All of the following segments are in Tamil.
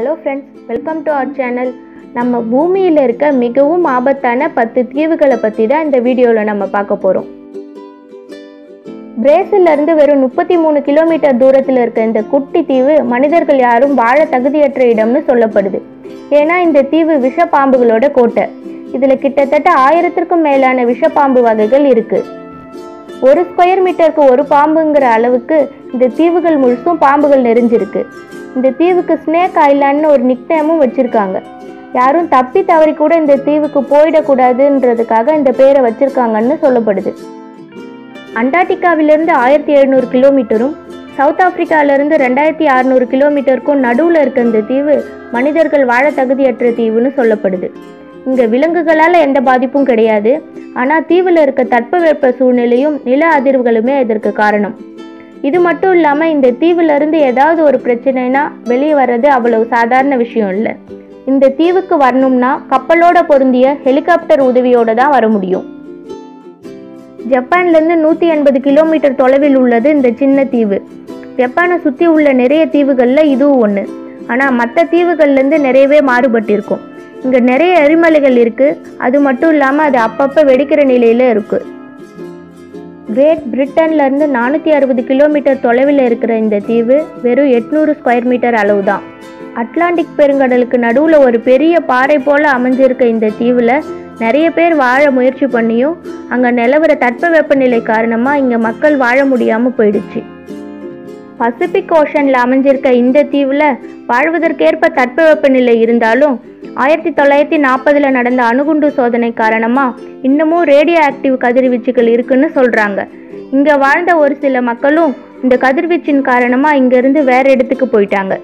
hello friends welcome to our channel நம்ம பூமியில் இருக்க மிகவும் ஆபத்தான பத்து தீவுகளை பற்றி தான் இந்த வீடியோவில் நம்ம பார்க்க போகிறோம் பிரேசில்ல இருந்து வெறும் முப்பத்தி மூணு கிலோமீட்டர் தூரத்தில் இருக்க இந்த குட்டி தீவு மனிதர்கள் யாரும் வாழ தகுதியற்ற இடம்னு சொல்லப்படுது ஏன்னா இந்த தீவு விஷப்பாம்புகளோட கோட்டை இதில் கிட்டத்தட்ட ஆயிரத்திற்கும் மேலான விஷப்பாம்பு வகைகள் இருக்கு ஒரு ஸ்கொயர் மீட்டருக்கு ஒரு பாம்புங்கிற அளவுக்கு இந்த தீவுகள் முழுசும் பாம்புகள் நிறைஞ்சிருக்கு இந்த தீவுக்கு ஸ்னேக் ஐலாண்ட்னு ஒரு நிக்நேமும் வச்சிருக்காங்க யாரும் தப்பி தவறி கூட இந்த தீவுக்கு போயிடக்கூடாதுன்றதுக்காக இந்த பேரை வச்சிருக்காங்கன்னு சொல்லப்படுது அண்டார்டிகாவிலிருந்து ஆயிரத்தி எழுநூறு கிலோமீட்டரும் சவுத் ஆப்பிரிக்காவிலிருந்து ரெண்டாயிரத்தி அறநூறு கிலோமீட்டருக்கும் நடுவில் இருக்க இந்த தீவு மனிதர்கள் வாழ தகுதியற்ற தீவுன்னு சொல்லப்படுது இங்கே விலங்குகளால் எந்த பாதிப்பும் கிடையாது ஆனால் தீவில் இருக்க தட்பவெப்ப சூழ்நிலையும் நில அதிர்வுகளுமே இதற்கு காரணம் இது மட்டும் இல்லாமல் இந்த தீவிலிருந்து ஏதாவது ஒரு பிரச்சனைனா வெளியே வர்றது அவ்வளவு சாதாரண விஷயம் இல்லை இந்த தீவுக்கு வரணும்னா கப்பலோட பொருந்திய ஹெலிகாப்டர் உதவியோட தான் வர முடியும் ஜப்பான்லேருந்து நூற்றி எண்பது கிலோமீட்டர் தொலைவில் உள்ளது இந்த சின்ன தீவு ஜப்பானை சுற்றி உள்ள நிறைய தீவுகளில் இதுவும் ஒன்று ஆனால் மற்ற தீவுகள்லேருந்து நிறையவே மாறுபட்டிருக்கும் இங்கே நிறைய எரிமலைகள் இருக்குது அது மட்டும் இல்லாமல் அது அப்பப்போ வெடிக்கிற நிலையில் இருக்குது கிரேட் பிரிட்டன்லேருந்து நானூற்றி அறுபது கிலோமீட்டர் தொலைவில் இருக்கிற இந்த தீவு வெறும் எட்நூறு ஸ்கொயர் மீட்டர் அளவு தான் அட்லாண்டிக் பெருங்கடலுக்கு நடுவில் ஒரு பெரிய பாறை போல் அமைஞ்சிருக்க இந்த தீவில் நிறைய பேர் வாழ முயற்சி பண்ணியும் அங்கே நிலவர தட்பவெப்பநிலை காரணமாக இங்கே மக்கள் வாழ முடியாமல் போயிடுச்சு பசிபிக் ஓஷனில் அமைஞ்சிருக்க இந்த தீவில் வாழ்வதற்கேற்ப தட்பவெப்பநிலை இருந்தாலும் ஆயிரத்தி தொள்ளாயிரத்தி நாற்பதில் நடந்த அணுகுண்டு சோதனை காரணமாக இன்னமும் ரேடியோ ஆக்டிவ் கதிர்வீச்சுகள் இருக்குன்னு சொல்கிறாங்க இங்கே வாழ்ந்த ஒரு சில மக்களும் இந்த கதிர்வீச்சின் காரணமாக இங்கேருந்து வேற இடத்துக்கு போயிட்டாங்க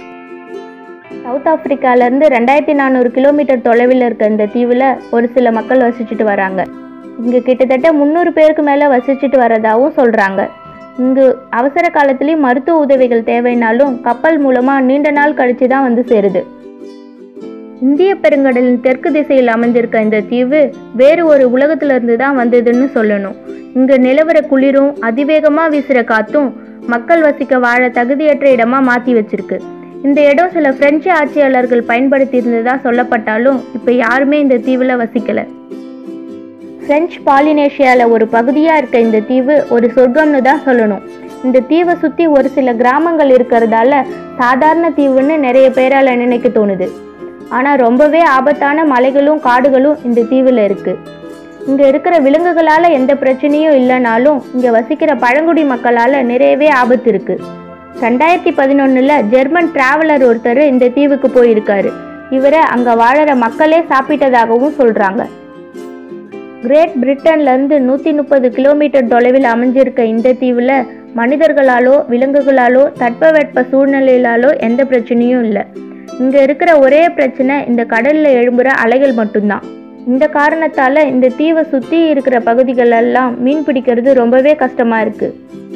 சவுத் ஆப்பிரிக்காலேருந்து ரெண்டாயிரத்தி நானூறு கிலோமீட்டர் தொலைவில் இருக்க இந்த தீவில் ஒரு சில மக்கள் வசிச்சுட்டு வராங்க இங்கே கிட்டத்தட்ட முந்நூறு பேருக்கு மேலே வசிச்சுட்டு வரதாகவும் சொல்கிறாங்க இங்கு அவசர காலத்துலேயும் மருத்துவ உதவிகள் தேவைனாலும் கப்பல் மூலமாக நீண்ட நாள் கழித்து தான் வந்து சேருது இந்திய பெருங்கடலின் தெற்கு திசையில் அமைஞ்சிருக்க இந்த தீவு வேறு ஒரு உலகத்திலிருந்து தான் வந்ததுன்னு சொல்லணும் இங்கே நிலவர குளிரும் அதிவேகமாக வீசுகிற காத்தும் மக்கள் வசிக்க வாழ தகுதியற்ற இடமா மாற்றி வச்சிருக்கு இந்த இடம் சில பிரெஞ்சு ஆட்சியாளர்கள் பயன்படுத்தி இருந்ததா சொல்லப்பட்டாலும் இப்போ யாருமே இந்த தீவில் வசிக்கலை பிரெஞ்சு பாலினேஷியாவில் ஒரு பகுதியாக இருக்க இந்த தீவு ஒரு சொர்க்கம்னு தான் சொல்லணும் இந்த தீவை சுற்றி ஒரு சில கிராமங்கள் இருக்கிறதால சாதாரண தீவுன்னு நிறைய பேரால் நினைக்க தோணுது ஆனால் ரொம்பவே ஆபத்தான மலைகளும் காடுகளும் இந்த தீவில் இருக்குது இங்கே இருக்கிற விலங்குகளால் எந்த பிரச்சனையும் இல்லைனாலும் இங்கே வசிக்கிற பழங்குடி மக்களால் நிறையவே ஆபத்து இருக்குது ரெண்டாயிரத்தி பதினொன்றில் ஜெர்மன் டிராவலர் ஒருத்தர் இந்த தீவுக்கு போயிருக்காரு இவரை அங்கே வாழற மக்களே சாப்பிட்டதாகவும் சொல்கிறாங்க கிரேட் பிரிட்டன்லேருந்து நூற்றி முப்பது கிலோமீட்டர் தொலைவில் அமைஞ்சிருக்க இந்த தீவில் மனிதர்களாலோ விலங்குகளாலோ தட்பவெட்ப சூழ்நிலையிலாலோ எந்த பிரச்சனையும் இல்லை இங்கே இருக்கிற ஒரே பிரச்சனை இந்த கடலில் எழும்புகிற அலைகள் மட்டும்தான் இந்த காரணத்தால் இந்த தீவை சுற்றி இருக்கிற பகுதிகளெல்லாம் மீன் பிடிக்கிறது ரொம்பவே கஷ்டமாக இருக்குது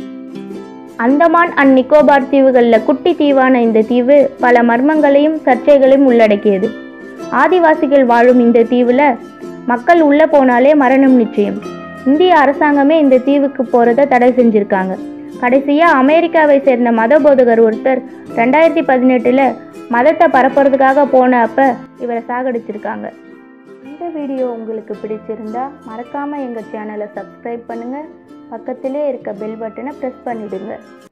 அந்தமான் அண்ட் நிக்கோபார் தீவுகளில் குட்டி தீவான இந்த தீவு பல மர்மங்களையும் சர்ச்சைகளையும் உள்ளடக்கியது ஆதிவாசிகள் வாழும் இந்த தீவில் மக்கள் உள்ளே போனாலே மரணம் நிச்சயம் இந்திய அரசாங்கமே இந்த தீவுக்கு போகிறத தடை செஞ்சுருக்காங்க கடைசியாக அமெரிக்காவை சேர்ந்த மத போதகர் ஒருத்தர் ரெண்டாயிரத்தி பதினெட்டில் மதத்தை பரப்புறதுக்காக போன அப்போ இவரை சாகடிச்சிருக்காங்க இந்த வீடியோ உங்களுக்கு பிடிச்சிருந்தா மறக்காமல் எங்கள் சேனலை சப்ஸ்கிரைப் பண்ணுங்கள் பக்கத்திலே இருக்க பெல் பட்டனை ப்ரெஸ் பண்ணிடுங்க